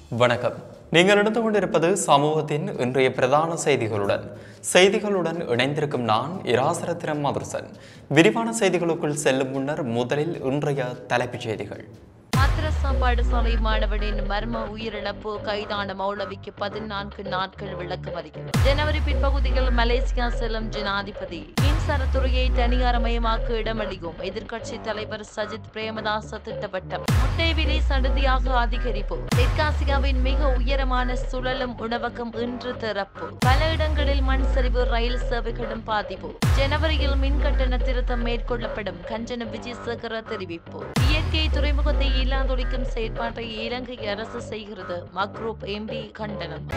வணக்கம் நீங்கள் நடந்து கொண்டிருப்பது சமூகத்தின் இன்றைய பிரதான செய்திகளுடன் செய்திகளுடன் இணைந்திருக்கும் நான் இராசரத்திரம் மதுர்சன் விரிவான செய்திகளுக்குள் செல்லும் முன்னர் முதலில் இன்றைய தலைப்புச் செய்திகள் மദ്രസ பாடசாலை மாணவனின் மர்ம உயிரிழப்பு கைதான மௌலவிக்கு பதினான்கு நாட்கள் விளக்கமறிகள் ஜனவரி பிற்பகுதியில் மலேசியா செல்லும் ஜனாதிபதி மின்சாரத்துறையை தனியார்மயமாக்க இடமளிக்கும் எதிர்க்கட்சி தலைவர் சஜித் பிரேமதாச திட்டவட்டம் முட்டை விலை சடுதியாக அதிகரிப்பு தெற்காசியாவின் மிக உயரமான சுழலும் உணவகம் இன்று திறப்பு பல இடங்களில் மண் சரிவு ரயில் சேவைகளும் பாதிப்பு ஜனவரியில் மின் கட்டண திருத்தம் மேற்கொள்ளப்படும் கஞ்சன விஜயசேகர தெரிவிப்பு இயற்கை துறைமுகத்தை இல்லாதொழிக்கும் செயற்பாட்டை இலங்கை அரசு செய்கிறது மக்ரூப் எம்பி கண்டனம்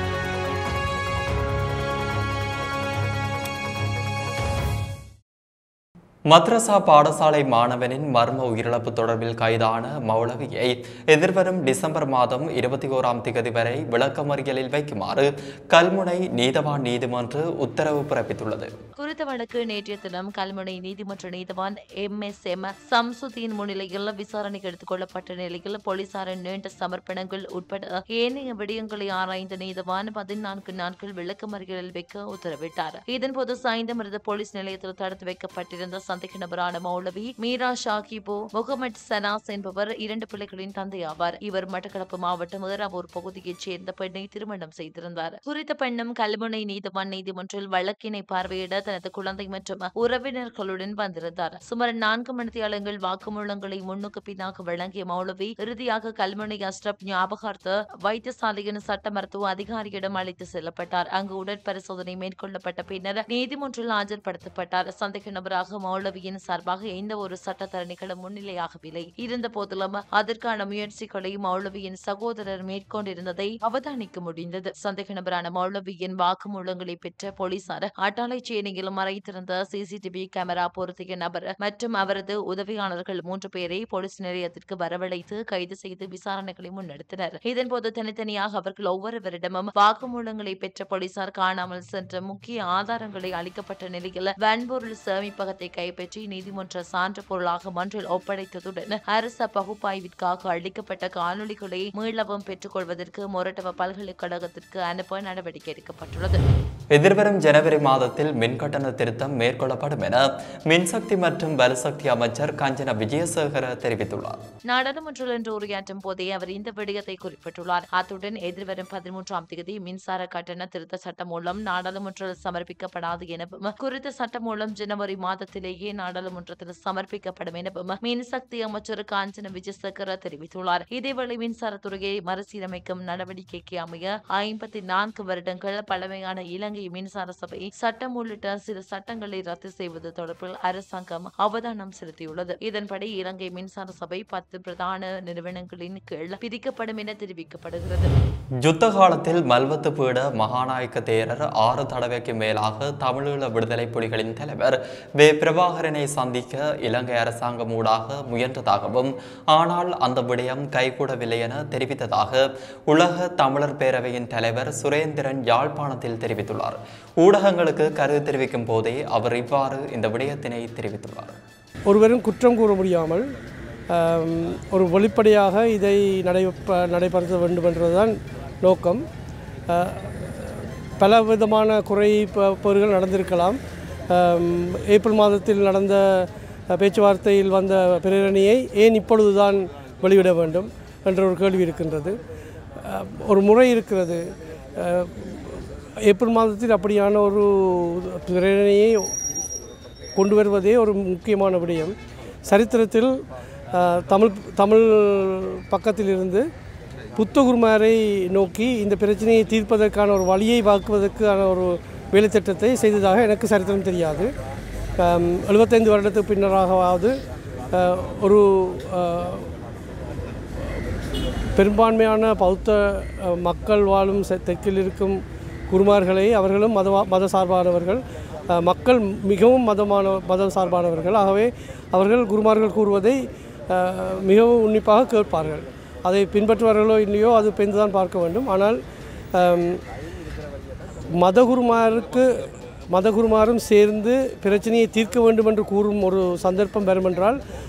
மദ്രസா பாடசாலை மாணவனின் மர்ம உயிரிழப்பு தொடர்பில் கைதான மௌலவியை எதிர்வரும் டிசம்பர் மாதம் இருபத்தி ஓராம் திகதி வரை விளக்கமறியலில் வைக்குமாறு கல்முனை நீதவான் நீதிமன்று உத்தரவு பிறப்பித்துள்ளது குறித்த வழக்கு நேற்றைய தினம் கல்முனை நீதிமன்ற நீதவான் எம் எஸ் எம் சம்சுதீன் முன்னிலையில் விசாரணைக்கு எடுத்துக் கொள்ளப்பட்ட நிலையில் போலீசாரின் நீண்ட சமர்ப்பணங்கள் உட்பட ஏனைய விடயங்களை ஆராய்ந்த நீதவான் பதினான்கு நாட்கள் விளக்கமறியலில் வைக்க உத்தரவிட்டார் இதன்போது சாய்ந்தமருது போலீஸ் நிலையத்தில் தடுத்து வைக்கப்பட்டிருந்த சந்தேக நபரான மௌலவி மீரா ஷாகிபோ முகமது சனாஸ் என்பவர் இரண்டு பிள்ளைகளின் தந்தை ஆவார் இவர் மட்டக்களப்பு மாவட்டம் ஏறாவூர் பகுதியைச் சேர்ந்த பெண்ணை திருமணம் செய்திருந்தார் குறித்த பெண்ணும் கல்முனை நீதிவான் நீதிமன்றில் வழக்கினை பார்வையிட தனது குழந்தை மற்றும் உறவினர்களுடன் வந்திருந்தார் சுமார் நான்கு மணித்தியாலங்கள் வாக்குமூலங்களை முன்னுக்கு பின்னாக வழங்கிய மௌலவி இறுதியாக கல்முனை அஸ்ரப் ஞாபகார்த்த வைத்தியசாலையின் சட்ட மருத்துவ அதிகாரியிடம் அழைத்து செல்லப்பட்டார் அங்கு உடற்பரிசோதனை மேற்கொள்ளப்பட்ட பின்னர் நீதிமன்றில் ஆஜர்படுத்தப்பட்டார் சந்தேக நபராக மௌலவியின் சார்பாக எந்த ஒரு சட்டத்தரணிகளும் முன்னிலையாகவில்லை இருந்த போதிலும் அதற்கான முயற்சிகளை மௌலவியின் சகோதரர் மேற்கொண்டிருந்ததை அவதானிக்க முடிந்தது சந்தேக நபரான மௌலவியின் வாக்குமூலங்களை பெற்ற போலீசார் அட்டாளை சேனையில் மறைத்திருந்த சிசிடிவி கேமரா பொருத்திய நபர் மற்றும் அவரது உதவியாளர்கள் மூன்று பேரை போலீஸ் நிலையத்திற்கு வரவழைத்து கைது செய்து விசாரணைகளை முன்னெடுத்தனர் இதன்போது தனித்தனியாக அவர்கள் ஒவ்வொருவரிடமும் வாக்குமூலங்களை பெற்ற போலீசார் காணாமல் சென்ற முக்கிய ஆதாரங்களை அளிக்கப்பட்ட நிலையில் வன்பொருள் சேமிப்பகத்தை கைப்பற்றி நீதிமன்ற சான்று பொருளாக மன்றில் ஒப்படைத்ததுடன் அரச பகுப்பாய்விற்காக அளிக்கப்பட்ட காணொளிகளை மீளவும் பெற்றுக் கொள்வதற்கு மொரட்டவ பல்கலைக்கழகத்திற்கு அனுப்ப நடவடிக்கை எடுக்கப்பட்டுள்ளது எதிர்வரும் ஜனவரி மாதத்தில் மின்கட்டண திருத்தம் மேற்கொள்ளப்படும் என மின்சக்தி மற்றும் பலசக்தி அமைச்சர் கஞ்சன விஜயசேகர தெரிவித்துள்ளார் நாடாளுமன்றில் இன்று உரையாற்றும் போதே அவர் இந்த விடயத்தை குறிப்பிட்டுள்ளார் அத்துடன் எதிர்வரும் பதிமூன்றாம் தேதி மின்சார கட்டண திருத்த சட்டம் மூலம் நாடாளுமன்றில் சமர்ப்பிக்கப்படாது எனவும் குறித்த சட்டம் மூலம் ஜனவரி மாதத்திலேயே நாடாளுமன்றத்தில் சமர்ப்பிக்கப்படும் எனவும் மின்சக்தி அமைச்சர் காஞ்சன விஜயசேகர தெரிவித்துள்ளார் இதேவேளை மின்சாரத்துறையை மறுசீரமைக்கும் நடவடிக்கைக்கு அமைய ஐம்பத்தி நான்கு வருடங்கள் பழமையான இலங்கை மின்சார சபை சட்டம் உள்ளிட்ட சில சட்டங்களை ரத்து செய்வது தொடர்பில் அரசாங்கம் அவதானம் செலுத்தியுள்ளது இதன்படி இலங்கை மின்சார சபை பத்து பிரதான நிறுவனங்களின் கீழ் பிரிக்கப்படும் என தெரிவிக்கப்படுகிறது யுத்த காலத்தில் மல்வத்து பீட மகாநாயக்க தேரர் ஆறு தடவைக்கு மேலாக தமிழீழ விடுதலை புலிகளின் தலைவர் வே பிரபாகரனை சந்திக்க இலங்கை அரசாங்கம் ஊடாக முயன்றதாகவும் ஆனால் அந்த விடயம் கைகூடவில்லை என தெரிவித்ததாக உலக தமிழர் பேரவையின் தலைவர் சுரேந்திரன் யாழ்ப்பாணத்தில் தெரிவித்துள்ளார் ஊடகங்களுக்கு கருத்து தெரிவிக்கும் போதே அவர் இவ்வாறு இந்த விடயத்தினை தெரிவித்துள்ளார் ஒருவரும் குற்றம் கூற முடியாமல் ஆம், ஒரு வெளிப்படையாக இதை நடைப நடைபெறுத்த வேண்டும் என்பதுதான் நோக்கம் ஆ, பல விதமான குறை ப- போர்கள் நடந்திருக்கலாம் ஆம், ஏப்ரல் மாதத்தில் நடந்த அ, பேச்சுவார்த்தையில் வந்த பிரேரணியை ஏன் இப்பொழுதுதான் வெளியிட வேண்டும் என்ற ஒரு கேள்வி இருக்கின்றது ஆ, ஒரு முறை இருக்கிறது ஆ, ஏப்ரல் மாதத்தில் அப்படியான ஒரு பிரேரணையை கொண்டு வருவதே ஒரு முக்கியமான விடயம் சரித்திரத்தில் அஹ், தமிழ் தமிழ் பக்கத்திலிருந்து புத்தகுருமாரை நோக்கி இந்த பிரச்சனையை தீர்ப்பதற்கான ஒரு வழியை வாக்குவதற்கான ஒரு வேலை திட்டத்தை செய்ததாக எனக்கு சரித்திரம் தெரியாது அம், 75 வருடத்துக்கு பின்னராகவாவது அஹ், ஒரு அஹ், பெரும்பான்மையான பௌத்த அஹ், மக்கள் வாழும் செ- தெற்கில் இருக்கும் குருமார்களை அவர்களும் மத மத சார்பானவர்கள் அஹ், மக்கள் மிகவும் மதமான மதம் சார்பானவர்கள் ஆகவே அவர்கள் குருமார்கள் கூறுவதை அஹ், மிகவும் உன்னிப்பாக கேட்பார்கள் அதை பின்பற்றுவார்களோ இல்லையோ அது பெந்து தான் பார்க்க வேண்டும் ஆனால் அம், மதகுருமாருக்கு மதகுருமாரும் சேர்ந்து பிரச்சனையை தீர்க்க வேண்டும் என்று கூறும் ஒரு சந்தர்ப்பம் வரும் என்றால்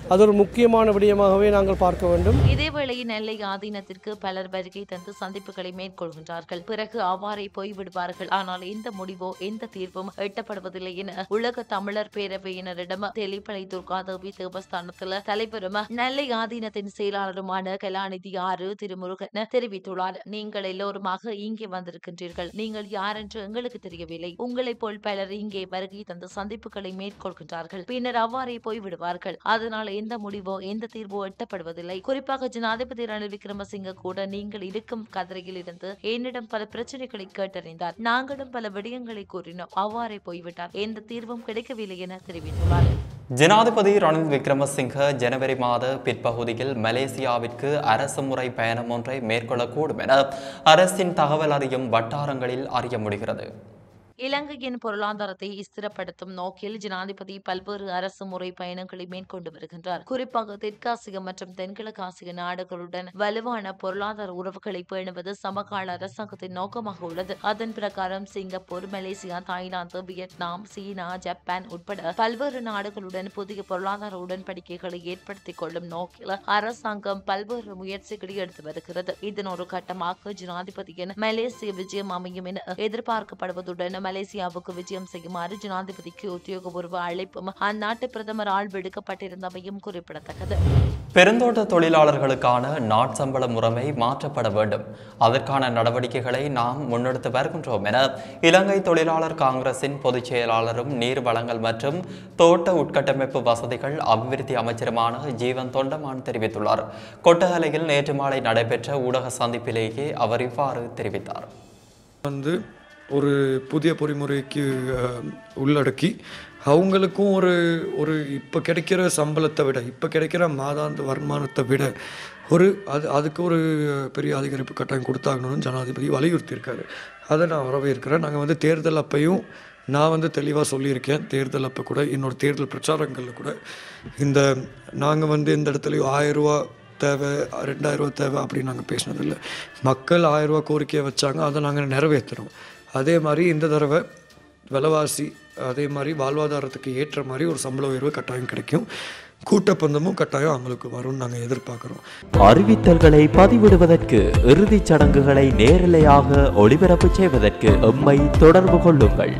அது ஒரு முக்கியமான விடயமாகவே நாங்கள் பார்க்க வேண்டும் இதேவேளை நெல்லை ஆதீனத்திற்கு பலர் வருகை தந்து சந்திப்புகளை மேற்கொள்கின்றார்கள் பிறகு அவ்வாறே போய்விடுவார்கள் ஆனால் எந்த முடிவோ எந்த தீர்வும் எட்டப்படுவதில்லை என உலக தமிழர் பேரவையினரிடம் தெளிப்பளை துர்காதேவி தேவஸ்தானத்தில் தலைவரும் நெல்லை ஆதீனத்தின் செயலாளருமான கலாநிதி ஆறு திருமுருகன் தெரிவித்துள்ளார் நீங்கள் எல்லோருமாக இங்கே வந்திருக்கின்றீர்கள் நீங்கள் யார் என்று எங்களுக்கு தெரியவில்லை உங்களைப் போல் பலர் இங்கே வருகை தந்து சந்திப்புகளை மேற்கொள்கின்றார்கள் பின்னர் அவ்வாறே போய்விடுவார்கள் அதனால் எந்த முடிவோ எந்த தீர்வோ எட்டப்படுவதில்லை குறிப்பாக ஜனாதிபதி ரணில் விக்ரமசிங்க கூட நீங்கள் இருக்கும் கதிரையில் இருந்து என்னிடம் பல பிரச்சனைகளை கேட்டறிந்தார் நாங்களும் பல விடயங்களை கூறினோம் அவ்வாறே போய்விட்டார் எந்த தீர்வும் கிடைக்கவில்லை என தெரிவித்துள்ளார் ஜனாதிபதி ரணில் விக்ரமசிங்க ஜனவரி மாத பிற்பகுதியில் மலேசியாவிற்கு அரசு முறை பயணம் ஒன்றை மேற்கொள்ளக்கூடும் என அரசின் தகவல் அறியும் வட்டாரங்களில் அறிய முடிகிறது இலங்கையின் பொருளாதாரத்தை ஸ்திரப்படுத்தும் நோக்கில் ஜனாதிபதி பல்வேறு அரசு முறை பயணங்களை மேற்கொண்டு வருகின்றார் குறிப்பாக தெற்காசிய மற்றும் தென்கிழக்காசிய நாடுகளுடன் வலுவான பொருளாதார உறவுகளை பேணுவது சமகால அரசாங்கத்தின் நோக்கமாக உள்ளது அதன் பிரகாரம் சிங்கப்பூர் மலேசியா தாய்லாந்து வியட்நாம் சீனா ஜப்பான் உட்பட பல்வேறு நாடுகளுடன் புதிய பொருளாதார உடன்படிக்கைகளை ஏற்படுத்திக் கொள்ளும் நோக்கில் அரசாங்கம் பல்வேறு முயற்சிகளை எடுத்து வருகிறது இதன் ஒரு கட்டமாக ஜனாதிபதியின் மலேசிய விஜயம் அமையும் என எதிர்பார்க்கப்படுவதுடன் மலேசியாவுக்கு விஜயம் செய்யுமாறு ஜனாதிபதிக்கு உத்தியோகபூர்வ அழைப்பும் அந்நாட்டு பிரதமரால் விடுக்கப்பட்டிருந்தமையும் குறிப்பிடத்தக்கது பெருந்தோட்ட தொழிலாளர்களுக்கான நாட்சம்பள முறைமை மாற்றப்பட வேண்டும் அதற்கான நடவடிக்கைகளை நாம் முன்னெடுத்து வருகின்றோம் என இலங்கை தொழிலாளர் காங்கிரசின் பொதுச் செயலாளரும் நீர் வளங்கள் மற்றும் தோட்ட உட்கட்டமைப்பு வசதிகள் அபிவிருத்தி அமைச்சருமான ஜீவன் தொண்டமான் தெரிவித்துள்ளார் கொட்டகலையில் நேற்று மாலை நடைபெற்ற ஊடக சந்திப்பிலேயே அவர் இவ்வாறு தெரிவித்தார் வந்து ஒரு புதிய பொறிமுறைக்கு அஹ், உள்ளடக்கி அவங்களுக்கும் ஒரு ஒரு இப்போ கிடைக்கிற சம்பளத்தை விட இப்போ கிடைக்கிற மாதாந்த வருமானத்தை விட ஒரு அது அதுக்கு ஒரு பெரிய அதிகரிப்பு கட்டாயம் கொடுத்தாங்கன்னு ஜனாதிபதி வலியுறுத்தியிருக்காரு அதை நான் வரவேற்கிறேன் நாங்கள் வந்து தேர்தல் அப்பையும் நான் வந்து தெளிவாக சொல்லியிருக்கேன் தேர்தல் அப்போ கூட என்னோட தேர்தல் பிரச்சாரங்களில் கூட இந்த நாங்கள் வந்து இந்த இடத்துலையும் ஆயிரம் ரூபா தேவை ரெண்டாயிரம் ரூபா தேவை அப்படின்னு நாங்கள் பேசினதில்லை மக்கள் ஆயிரம் ரூபா கோரிக்கையை வச்சாங்க அதை நாங்கள் நிறைவேற்றுறோம் அதே மாதிரி இந்த தடவை விலைவாசி அதே மாதிரி வாழ்வாதாரத்துக்கு ஏற்ற மாதிரி ஒரு சம்பள உயர்வு கட்டாயம் கிடைக்கும் கூட்டப்பந்தமும் கட்டாயம் அவங்களுக்கு வரும்னு நாங்கள் எதிர்பார்க்குறோம் அறிவித்தல்களை பதிவிடுவதற்கு இறுதிச் சடங்குகளை நேரலையாக ஒளிபரப்பு செய்வதற்கு எம்மை தொடர்பு கொள்ளுங்கள்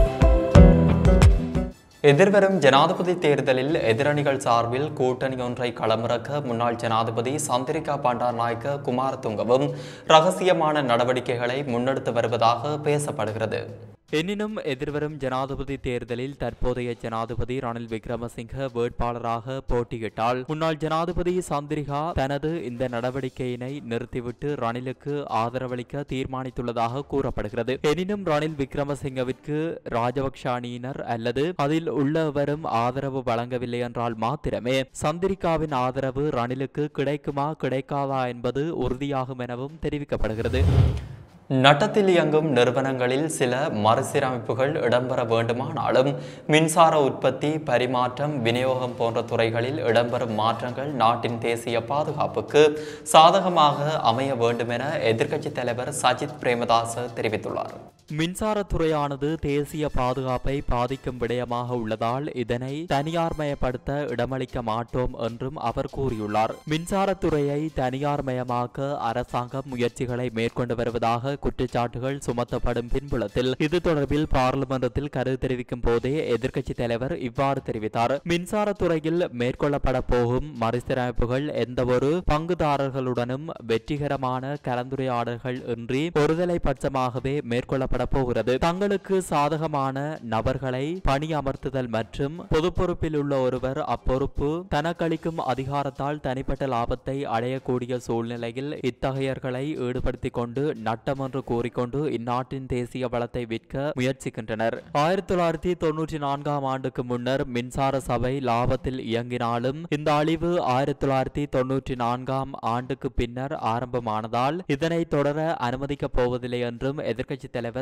எதிர்வரும் ஜனாதிபதி தேர்தலில் எதிரணிகள் சார்பில் கூட்டணி ஒன்றை களமிறக்க முன்னாள் ஜனாதிபதி சந்திரிகா பண்டாரநாயக்க குமாரதுங்கவும் ரகசியமான நடவடிக்கைகளை முன்னெடுத்து வருவதாக பேசப்படுகிறது எனினும் எதிர்வரும் ஜனாதிபதி தேர்தலில் தற்போதைய ஜனாதிபதி ரணில் விக்ரமசிங்க வேட்பாளராக போட்டியிட்டால் முன்னாள் ஜனாதிபதி சந்திரிகா தனது இந்த நடவடிக்கையினை நிறுத்திவிட்டு ரணிலுக்கு ஆதரவளிக்க தீர்மானித்துள்ளதாக கூறப்படுகிறது எனினும் ரணில் விக்ரமசிங்கவிற்கு ராஜபக்ஷ அணியினர் அல்லது அதில் உள்ளவரும் ஆதரவு வழங்கவில்லை என்றால் மாத்திரமே சந்திரிகாவின் ஆதரவு ரணிலுக்கு கிடைக்குமா கிடைக்காதா என்பது உறுதியாகும் எனவும் தெரிவிக்கப்படுகிறது நட்டத்தில் இயங்கும் நிறுவனங்களில் சில மறுசீரமைப்புகள் இடம்பெற வேண்டுமானாலும் மின்சார உற்பத்தி பரிமாற்றம் விநியோகம் போன்ற துறைகளில் இடம்பெறும் மாற்றங்கள் நாட்டின் தேசிய பாதுகாப்புக்கு சாதகமாக அமைய வேண்டும் என எதிர்க்கட்சித் தலைவர் சஜித் பிரேமதாச தெரிவித்துள்ளார் மின்சாரத்துறையானது தேசிய பாதுகாப்பை பாதிக்கும் விடயமாக உள்ளதால் இதனை தனியார்மயப்படுத்த இடமளிக்க மாட்டோம் என்றும் அவர் கூறியுள்ளார் மின்சாரத்துறையை தனியார்மயமாக்க அரசாங்கம் முயற்சிகளை மேற்கொண்டு வருவதாக குற்றச்சாட்டுகள் சுமத்தப்படும் பின்புலத்தில் இது தொடர்பில் பாராளுமன்றத்தில் கருத்து தெரிவிக்கும் போதே எதிர்க்கட்சித் தலைவர் இவ்வாறு தெரிவித்தார் மின்சாரத்துறையில் மேற்கொள்ளப்பட போகும் மறுசீரமைப்புகள் எந்தவொரு பங்குதாரர்களுடனும் வெற்றிகரமான கலந்துரையாடல்கள் இன்றி ஒருதலை பட்சமாகவே மேற்கொள்ளப்பட போகிறது தங்களுக்கு சாதகமான நபர்களை பணியமர்த்துதல் மற்றும் பொது பொறுப்பில் உள்ள ஒருவர் அப்பொறுப்பு தனக்களிக்கும் அதிகாரத்தால் தனிப்பட்ட லாபத்தை அடையக்கூடிய சூழ்நிலையில் இத்தகையர்களை ஈடுபடுத்திக் கொண்டு நட்டம் என்று கூறிக்கொண்டு இந்நாட்டின் தேசிய வளத்தை விற்க முயற்சிக்கின்றனர் ஆயிரத்தி தொள்ளாயிரத்தி தொன்னூற்றி நான்காம் ஆண்டுக்கு முன்னர் மின்சார சபை லாபத்தில் இயங்கினாலும் இந்த அழிவு ஆயிரத்தி தொள்ளாயிரத்தி தொன்னூற்றி நான்காம் ஆண்டுக்கு பின்னர் ஆரம்பமானதால் இதனை தொடர அனுமதிக்கப் போவதில்லை என்றும் எதிர்க்கட்சித் தலைவர்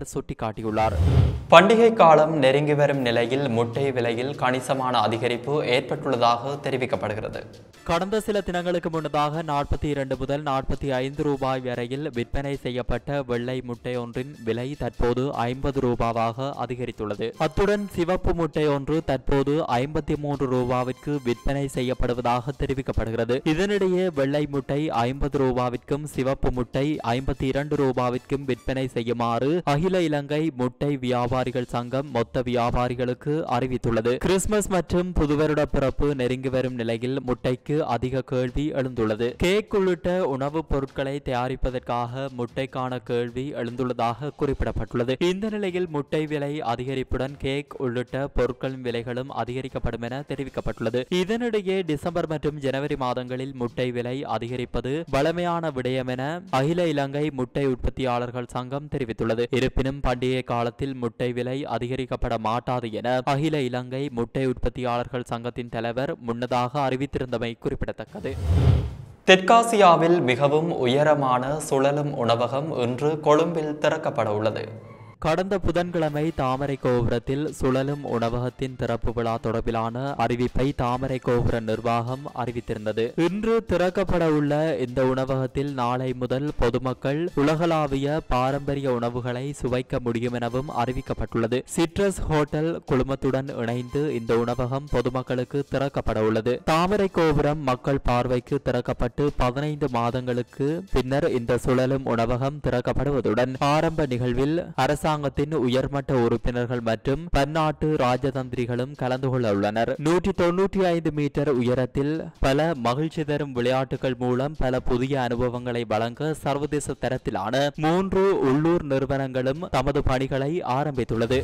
அவர் சுட்டிக்காட்டியுள்ளார் பண்டிகை காலம் நெருங்கி வரும் நிலையில் முட்டை விலையில் கணிசமான அதிகரிப்பு ஏற்பட்டுள்ளதாக தெரிவிக்கப்படுகிறது கடந்த சில தினங்களுக்கு முன்னதாக நாற்பத்தி இரண்டு முதல் நாற்பத்தி ஐந்து ரூபாய் வரையில் விற்பனை செய்யப்பட்ட வெள்ளை முட்டை ஒன்றின் விலை தற்போது ஐம்பது ரூபாவாக அதிகரித்துள்ளது அத்துடன் சிவப்பு முட்டை ஒன்று தற்போது ஐம்பத்தி மூன்று ரூபாவிற்கு விற்பனை செய்யப்படுவதாக தெரிவிக்கப்படுகிறது இதனிடையே வெள்ளை முட்டை ஐம்பது ரூபாவிற்கும் சிவப்பு முட்டை ஐம்பத்தி இரண்டு ரூபாவிற்கும் விற்பனை செய்யுமாறு அகில இலங்கை முட்டை வியாபாரிகள் சங்கம் மொத்த வியாபாரிகளுக்கு அறிவித்துள்ளது கிறிஸ்துமஸ் மற்றும் புதுவருட பிறப்பு நெருங்கி வரும் நிலையில் முட்டைக்கு அதிக கேள்வி எழுந்துள்ளது கேக் உள்ளிட்ட உணவுப் பொருட்களை தயாரிப்பதற்காக முட்டைக்கான கேள்வி எழுந்துள்ளதாக குறிப்பிடப்பட்டுள்ளது இந்த நிலையில் முட்டை விலை அதிகரிப்புடன் கேக் உள்ளிட்ட பொருட்களின் விலைகளும் அதிகரிக்கப்படும் என தெரிவிக்கப்பட்டுள்ளது இதனிடையே டிசம்பர் மற்றும் ஜனவரி மாதங்களில் முட்டை விலை அதிகரிப்பது வளமையான விடயம் என அகில இலங்கை முட்டை உற்பத்தியாளர்கள் சங்கம் தெரிவித்துள்ளது இருப்பினும் பண்டிகை காலத்தில் முட்டை விலை அதிகரிக்கப்பட மாட்டாது என அகில இலங்கை முட்டை உற்பத்தியாளர்கள் சங்கத்தின் தலைவர் முன்னதாக அறிவித்திருந்தமை குறிப்பிடத்தக்கது தெற்காசியாவில் மிகவும் உயரமான சுழலும் உணவகம் இன்று கொழும்பில் திறக்கப்பட உள்ளது கடந்த புதன்கிழமை தாமரை கோபுரத்தில் சுழலும் உணவகத்தின் திறப்பு விழா தொடர்பிலான அறிவிப்பை தாமரை கோபுர நிர்வாகம் அறிவித்திருந்தது இன்று திறக்கப்பட உள்ள இந்த உணவகத்தில் நாளை முதல் பொதுமக்கள் உலகளாவிய பாரம்பரிய உணவுகளை சுவைக்க முடியும் எனவும் அறிவிக்கப்பட்டுள்ளது சிட்ரஸ் ஹோட்டல் குழுமத்துடன் இணைந்து இந்த உணவகம் பொதுமக்களுக்கு திறக்கப்பட உள்ளது தாமரை கோபுரம் மக்கள் பார்வைக்கு திறக்கப்பட்டு பதினைந்து மாதங்களுக்கு பின்னர் இந்த சுழலும் உணவகம் திறக்கப்படுவதுடன் ஆரம்ப நிகழ்வில் அரசாங்கத்தின் உயர்மட்ட உறுப்பினர்கள் மற்றும் பன்னாட்டு ராஜதந்திரிகளும் கலந்து கொள்ள உள்ளனர் நூற்றி தொன்னூற்றி ஐந்து மீட்டர் உயரத்தில் பல மகிழ்ச்சி தரும் விளையாட்டுகள் மூலம் பல புதிய அனுபவங்களை வழங்க சர்வதேச தரத்திலான மூன்று உள்ளூர் நிறுவனங்களும் தமது பணிகளை ஆரம்பித்துள்ளது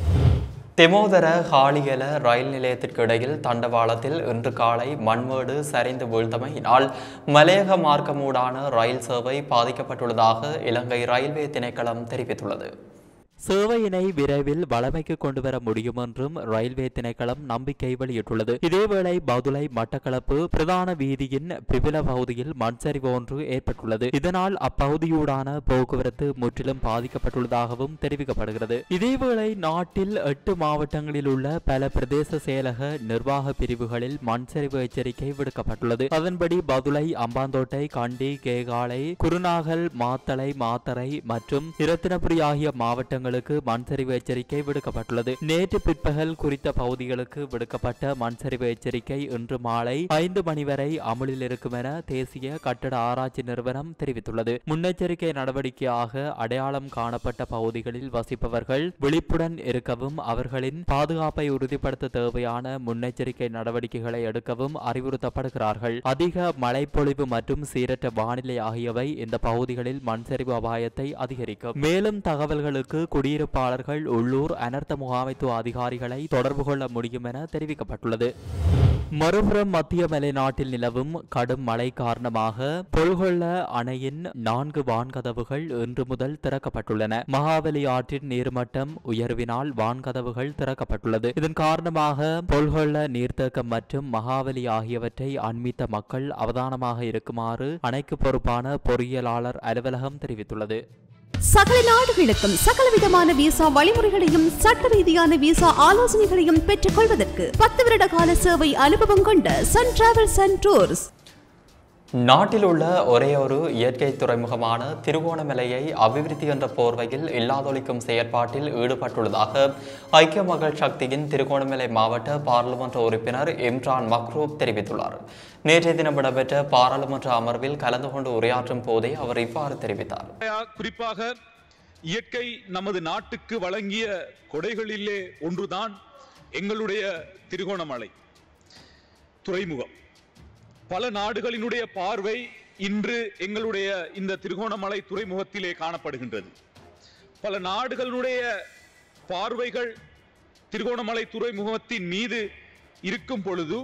தெமோதர ஹாலியல ரயில் நிலையத்திற்கு இடையில் தண்டவாளத்தில் இன்று காலை மண்மேடு சரிந்து வீழ்ந்தமையினால் மலையக மார்க்கமூடான ரயில் சேவை பாதிக்கப்பட்டுள்ளதாக இலங்கை ரயில்வே திணைக்களம் தெரிவித்துள்ளது சேவையினை விரைவில் வளமைக்கு கொண்டு வர முடியும் என்றும் ரயில்வே திணைக்களம் நம்பிக்கை வெளியிட்டுள்ளது இதேவேளை பதுளை மட்டக்களப்பு பிரதான வீதியின் பிபில பகுதியில் மண் சரிவு ஒன்று ஏற்பட்டுள்ளது இதனால் அப்பகுதியூடான போக்குவரத்து முற்றிலும் பாதிக்கப்பட்டுள்ளதாகவும் தெரிவிக்கப்படுகிறது இதேவேளை நாட்டில் எட்டு மாவட்டங்களில் உள்ள பல பிரதேச செயலக நிர்வாக பிரிவுகளில் மண் சரிவு எச்சரிக்கை விடுக்கப்பட்டுள்ளது அதன்படி பதுளை அம்பாந்தோட்டை கண்டி கேகாலை குருநாகல் மாத்தளை மாத்தறை மற்றும் இரத்தினபுரி ஆகிய மாவட்டங்களுக்கு மண் சரிவு எச்சரிக்கை விடுக்கப்பட்டுள்ளது நேற்று பிற்பகல் குறித்த பகுதிகளுக்கு விடுக்கப்பட்ட மண் சரிவு எச்சரிக்கை இன்று மாலை ஐந்து மணி வரை அமலில் இருக்கும் என தேசிய கட்டட ஆராய்ச்சி நிறுவனம் தெரிவித்துள்ளது முன்னெச்சரிக்கை நடவடிக்கையாக அடையாளம் காணப்பட்ட பகுதிகளில் வசிப்பவர்கள் விழிப்புடன் இருக்கவும் அவர்களின் பாதுகாப்பை உறுதிப்படுத்த தேவையான முன்னெச்சரிக்கை நடவடிக்கைகளை எடுக்கவும் அறிவுறுத்தப்படுகிறார்கள் அதிக மழைப்பொழிவு மற்றும் சீரற்ற வானிலை ஆகியவை இந்த பகுதிகளில் மண் சரிவு அபாயத்தை அதிகரிக்கும் மேலும் தகவல்களுக்கு குடியிருப்பாளர்கள் உள்ளூர் அனர்த்த முகாமைத்துவ அதிகாரிகளை தொடர்பு கொள்ள முடியும் என தெரிவிக்கப்பட்டுள்ளது மறுபுறம் மத்திய மலைநாட்டில் நிலவும் கடும் மழை காரணமாக பொல்கொள்ள அணையின் நான்கு வான்கதவுகள் இன்று முதல் திறக்கப்பட்டுள்ளன மகாவலி ஆற்றின் நீர்மட்டம் உயர்வினால் வான்கதவுகள் திறக்கப்பட்டுள்ளது இதன் காரணமாக பொல்கொள்ள நீர்த்தேக்கம் மற்றும் மகாவலி ஆகியவற்றை அண்மித்த மக்கள் அவதானமாக இருக்குமாறு அணைக்கு பொறுப்பான பொறியியலாளர் அலுவலகம் தெரிவித்துள்ளது சகல நாடுகளுக்கும் சகலவிதமான விசா வழிமுறைகளையும் சட்ட ரீதியான விசா ஆலோசனைகளையும் பெற்றுக் கொள்வதற்கு பத்து வருட கால சேவை அனுபவம் கொண்ட சன் டிராவல்ஸ் அண்ட் டூர்ஸ் நாட்டில் உள்ள ஒரே ஒரு இயற்கை துறைமுகமான திருகோணமலையை அபிவிருத்தி என்ற போர்வையில் இல்லாதொழிக்கும் செயற்பாட்டில் ஈடுபட்டுள்ளதாக ஐக்கிய மக்கள் சக்தியின் திருகோணமலை மாவட்ட பாராளுமன்ற உறுப்பினர் இம்ரான் மக்ரூப் தெரிவித்துள்ளார் நேற்றைய தினம் இடம்பெற்ற பாராளுமன்ற அமர்வில் கலந்து கொண்டு உரையாற்றும் போதே அவர் இவ்வாறு தெரிவித்தார் குறிப்பாக இயற்கை நமது நாட்டுக்கு வழங்கிய கொடைகளிலே ஒன்றுதான் எங்களுடைய திருகோணமலை துறைமுகம் பல நாடுகளினுடைய பார்வை இன்று எங்களுடைய இந்த திருகோணமலை துறைமுகத்திலே காணப்படுகின்றது பல நாடுகளினுடைய பார்வைகள் திருகோணமலை துறைமுகத்தின் மீது இருக்கும் பொழுது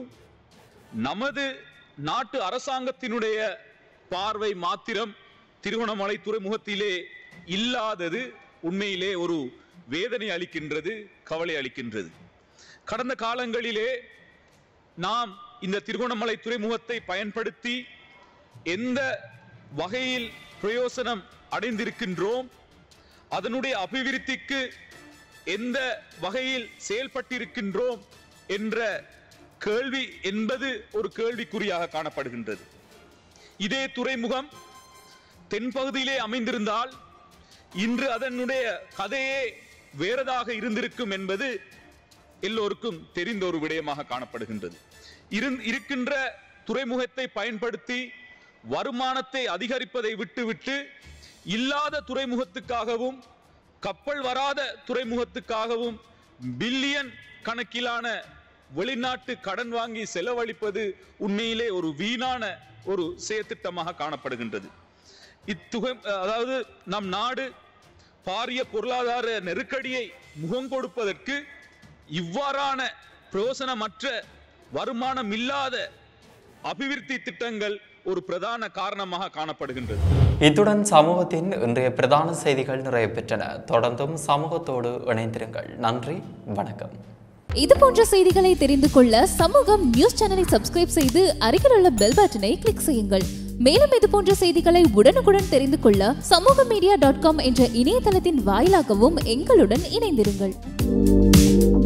நமது நாட்டு அரசாங்கத்தினுடைய பார்வை மாத்திரம் திருகோணமலை துறைமுகத்திலே இல்லாதது உண்மையிலே ஒரு வேதனை அளிக்கின்றது கவலை அளிக்கின்றது கடந்த காலங்களிலே நாம் இந்த திருகோணமலை துறைமுகத்தை பயன்படுத்தி எந்த வகையில் பிரயோசனம் அடைந்திருக்கின்றோம் அதனுடைய அபிவிருத்திக்கு எந்த வகையில் செயல்பட்டிருக்கின்றோம் என்ற கேள்வி என்பது ஒரு கேள்விக்குறியாக காணப்படுகின்றது இதே துறைமுகம் தென்பகுதியிலே அமைந்திருந்தால் இன்று அதனுடைய கதையே வேறதாக இருந்திருக்கும் என்பது எல்லோருக்கும் தெரிந்த ஒரு விடயமாக காணப்படுகின்றது இருந்- இருக்கின்ற துறைமுகத்தை பயன்படுத்தி வருமானத்தை அதிகரிப்பதை விட்டுவிட்டு இல்லாத துறைமுகத்துக்காகவும் கப்பல் வராத துறைமுகத்துக்காகவும் பில்லியன் கணக்கிலான வெளிநாட்டு கடன் வாங்கி செலவழிப்பது உண்மையிலே ஒரு வீணான ஒரு செயற்திட்டமாக காணப்படுகின்றது இத்துகை அதாவது நம் நாடு பாரிய பொருளாதார நெருக்கடியை முகம் கொடுப்பதற்கு இவ்வாறான பிரயோசனமற்ற வருமானம் இல்லாத அபிவிருத்தி திட்டங்கள் ஒரு பிரதான காரணமாக காணப்படுகின்றது இத்துடன் சமூகத்தின் இன்றைய பிரதான செய்திகள் நிறைவு பெற்றன தொடர்ந்தும் சமூகத்தோடு இணைந்திருங்கள் நன்றி வணக்கம் இது போன்ற செய்திகளை தெரிந்து கொள்ள சமூகம் நியூஸ் சேனலை சப்ஸ்கிரைப் செய்து அருகில் உள்ள பெல் பட்டனை கிளிக் செய்யுங்கள் மேலும் இது போன்ற செய்திகளை உடனுக்குடன் தெரிந்து கொள்ள சமூக மீடியா டாட் காம் என்ற இணையதளத்தின் வாயிலாகவும் எங்களுடன் இணைந்திருங்கள்